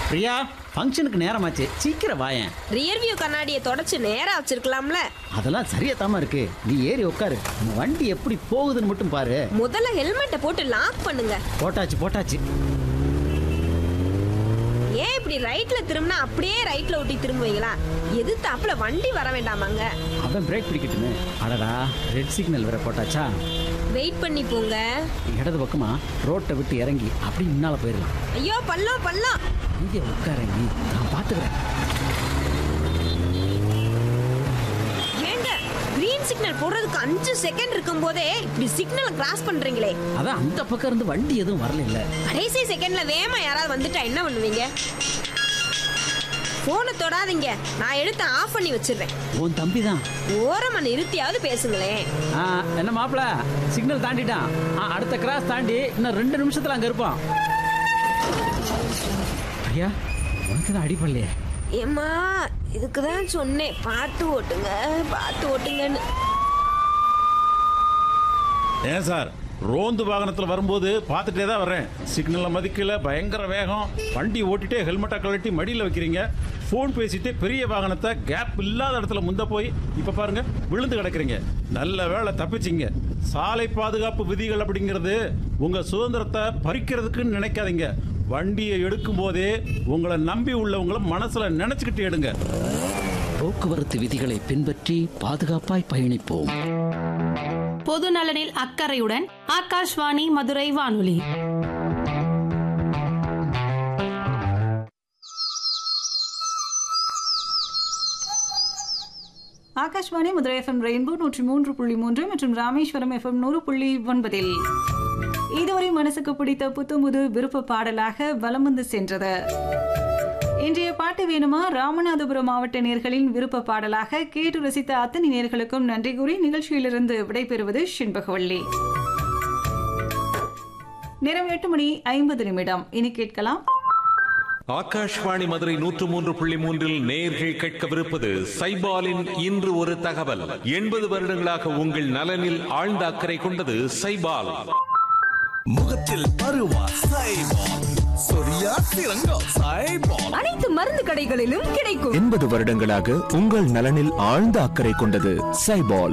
பிரியா ஃபங்க்ஷனுக்கு நேரமாச்சு சீக்கிரம் வாயேன் ரியர் வியூ கண்ணாடியை தொடச்சு நேரா வச்சிருக்கலாம்ல அதெல்லாம் சரியா தாமா இருக்கு நீ ஏறி உட்காரு நம்ம வண்டி எப்படி போகுதுன்னு மட்டும் பாரு முதல்ல ஹெல்மெட்டை போட்டு லாக் பண்ணுங்க போட்டாச்சு போட்டாச்சு ஏன் இப்படி ரைட்ல திரும்பினா அப்படியே ரைட்ல ஒட்டி திரும்புவீங்களா எது தாப்புல வண்டி வர வேண்டாமாங்க அவன் பிரேக் பிடிக்கட்டுமே அடடா ரெட் சிக்னல் வேற போட்டாச்சா வெயிட் பண்ணி போங்க இடது பக்கமா ரோட்டை விட்டு இறங்கி அப்படி முன்னால போயிடலாம் ஐயோ பள்ளம் பள்ளம் இங்கே உட்காரங்கி நான் பாத்துக்கிறேன் ஏங்க கிரீன் சிக்னல் போடுறதுக்கு அஞ்சு செகண்ட் இருக்கும் போதே இப்படி சிக்னலை கிராஸ் பண்றீங்களே அதான் அந்த பக்கம் இருந்து வண்டி எதுவும் வரல இல்ல கடைசி செகண்ட்ல வேகமா யாராவது வந்துட்டா என்ன பண்ணுவீங்க போனை தொடாதீங்க நான் எடுத்து ஆஃப் பண்ணி வச்சிடுறேன் உன் தம்பி தான் ஓரமா நிறுத்தியாவது பேசுங்களேன் என்ன மாப்பிள சிக்னல் தாண்டிட்டான் ஆ, அடுத்த கிராஸ் தாண்டி இன்னும் ரெண்டு நிமிஷத்துல அங்க இருப்பான் ஐயா உனக்கு தான் அடிப்படலையே ஏம்மா இதுக்கு தான் சொன்னேன் பார்த்து ஓட்டுங்க பார்த்து ஓட்டுங்கன்னு ஏன் சார் ரோந்து வாகனத்தில் வரும்போது பார்த்துட்டே தான் வர்றேன் சிக்னலில் மதிக்கல பயங்கர வேகம் வண்டி ஓட்டிட்டே ஹெல்மெட்டை கழட்டி மடியில் வைக்கிறீங்க ஃபோன் பேசிட்டு பெரிய வாகனத்தை கேப் இல்லாத இடத்துல முந்த போய் இப்போ பாருங்க விழுந்து கிடக்குறீங்க நல்ல வேளை தப்பிச்சிங்க சாலை பாதுகாப்பு விதிகள் அப்படிங்கிறது உங்கள் சுதந்திரத்தை பறிக்கிறதுக்குன்னு நினைக்காதீங்க வண்டியை எடுக்கும் போதே உங்களை நம்பி உள்ளவங்களை மனசில் நினச்சிக்கிட்டு எடுங்க போக்குவரத்து விதிகளை பின்பற்றி பாதுகாப்பாய் பயணிப்போம் பொது நலனில் அக்கறையுடன் ஆகாஷ்வாணி மதுரை வானொலி ஆகாஷ்வாணி மதுரை எஃப்எம் ரெயின்போ நூற்றி மூன்று புள்ளி மூன்று மற்றும் ராமேஸ்வரம் எஃப்எம் நூறு புள்ளி ஒன்பதில் இதுவரை மனசுக்கு பிடித்த புத்துமுது விருப்ப பாடலாக வலம் வந்து சென்றது இன்றைய பாட்டு வேணுமா ராமநாதபுரம் மாவட்ட நேர்களின் விருப்ப பாடலாக கேட்டு ரசித்த அத்தனை நேர்களுக்கும் நன்றி கூறி நிகழ்ச்சியிலிருந்து விடைபெறுவது ஷின்பகவள்ளி நேரம் எட்டு மணி ஐம்பது நிமிடம் இனி கேட்கலாம் ஆகாஷ்வாணி மதுரை நூற்று மூன்று புள்ளி மூன்றில் நேர்கள் கேட்கவிருப்பது சைபாலின் இன்று ஒரு தகவல் எண்பது வருடங்களாக உங்கள் நலனில் ஆழ்ந்த அக்கறை கொண்டது சைபால் முகத்தில் பருவா சைபால் சொரியா சிறங்கம் சைபால் அனைத்து மருந்து கடைகளிலும் கிடைக்கும் எண்பது வருடங்களாக உங்கள் நலனில் ஆழ்ந்த அக்கறை கொண்டது சைபால்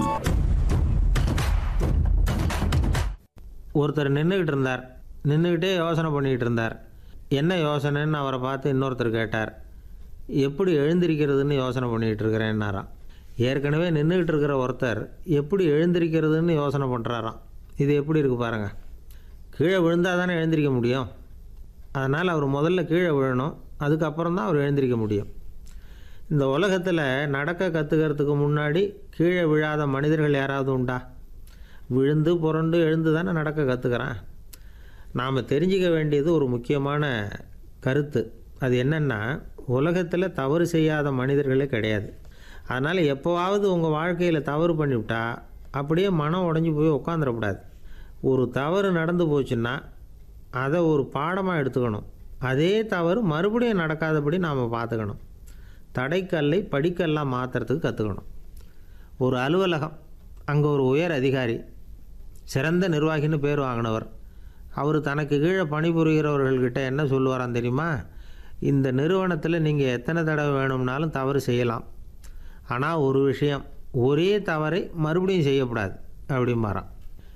ஒருத்தர் நின்றுக்கிட்டு இருந்தார் நின்றுக்கிட்டே யோசனை பண்ணிக்கிட்டு இருந்தார் என்ன யோசனைன்னு அவரை பார்த்து இன்னொருத்தர் கேட்டார் எப்படி எழுந்திருக்கிறதுன்னு யோசனை பண்ணிக்கிட்டு இருக்கிறேன்னாராம் ஏற்கனவே நின்றுக்கிட்டு இருக்கிற ஒருத்தர் எப்படி எழுந்திருக்கிறதுன்னு யோசனை பண்ணுறாராம் இது எப்படி இருக்குது பாருங்கள் கீழே விழுந்தால் தானே எழுந்திருக்க முடியும் அதனால் அவர் முதல்ல கீழே விழணும் அதுக்கப்புறம் தான் அவர் எழுந்திருக்க முடியும் இந்த உலகத்தில் நடக்க கற்றுக்கிறதுக்கு முன்னாடி கீழே விழாத மனிதர்கள் யாராவது உண்டா விழுந்து புரண்டு எழுந்து தானே நடக்க கற்றுக்கிறான் நாம் தெரிஞ்சிக்க வேண்டியது ஒரு முக்கியமான கருத்து அது என்னென்னா உலகத்தில் தவறு செய்யாத மனிதர்களே கிடையாது அதனால் எப்போவாவது உங்கள் வாழ்க்கையில் தவறு பண்ணிவிட்டா அப்படியே மனம் உடஞ்சி போய் உட்காந்துடக்கூடாது ஒரு தவறு நடந்து போச்சுன்னா அதை ஒரு பாடமாக எடுத்துக்கணும் அதே தவறு மறுபடியும் நடக்காதபடி நாம் பார்த்துக்கணும் தடைக்கல்லை படிக்கல்லாம் மாற்றுறதுக்கு கற்றுக்கணும் ஒரு அலுவலகம் அங்கே ஒரு உயர் அதிகாரி சிறந்த நிர்வாகின்னு பேர் வாங்கினவர் அவர் தனக்கு கீழே பணிபுரிகிறவர்கள்கிட்ட என்ன சொல்லுவாராம் தெரியுமா இந்த நிறுவனத்தில் நீங்கள் எத்தனை தடவை வேணும்னாலும் தவறு செய்யலாம் ஆனால் ஒரு விஷயம் ஒரே தவறை மறுபடியும் செய்யக்கூடாது அப்படிம்பாராம்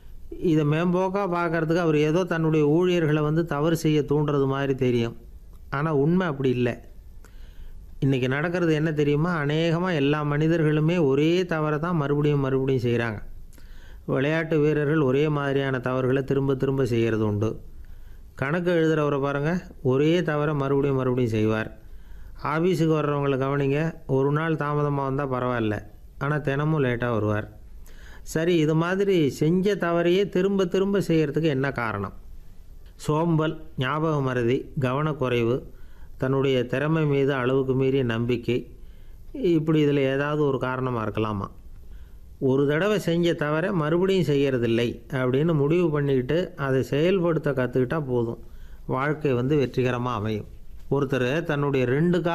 இதை மேம்போக்காக பார்க்கறதுக்கு அவர் ஏதோ தன்னுடைய ஊழியர்களை வந்து தவறு செய்ய தூண்டுறது மாதிரி தெரியும் ஆனால் உண்மை அப்படி இல்லை இன்றைக்கி நடக்கிறது என்ன தெரியுமா அநேகமாக எல்லா மனிதர்களுமே ஒரே தவறை தான் மறுபடியும் மறுபடியும் செய்கிறாங்க விளையாட்டு வீரர்கள் ஒரே மாதிரியான தவறுகளை திரும்ப திரும்ப செய்கிறது உண்டு கணக்கு எழுதுகிறவரை பாருங்கள் ஒரே தவறை மறுபடியும் மறுபடியும் செய்வார் ஆஃபீஸுக்கு வர்றவங்களை கவனிங்க ஒரு நாள் தாமதமாக வந்தால் பரவாயில்ல ஆனால் தினமும் லேட்டாக வருவார் சரி இது மாதிரி செஞ்ச தவறையே திரும்ப திரும்ப செய்கிறதுக்கு என்ன காரணம் சோம்பல் ஞாபக மறதி கவனக்குறைவு தன்னுடைய திறமை மீது அளவுக்கு மீறிய நம்பிக்கை இப்படி இதில் ஏதாவது ஒரு காரணமாக இருக்கலாமா ஒரு தடவை செஞ்ச தவிர மறுபடியும் செய்யறதில்லை அப்படின்னு முடிவு பண்ணிக்கிட்டு அதை செயல்படுத்த கற்றுக்கிட்டா போதும் வாழ்க்கை வந்து வெற்றிகரமாக அமையும் ஒருத்தர் தன்னுடைய ரெண்டு கா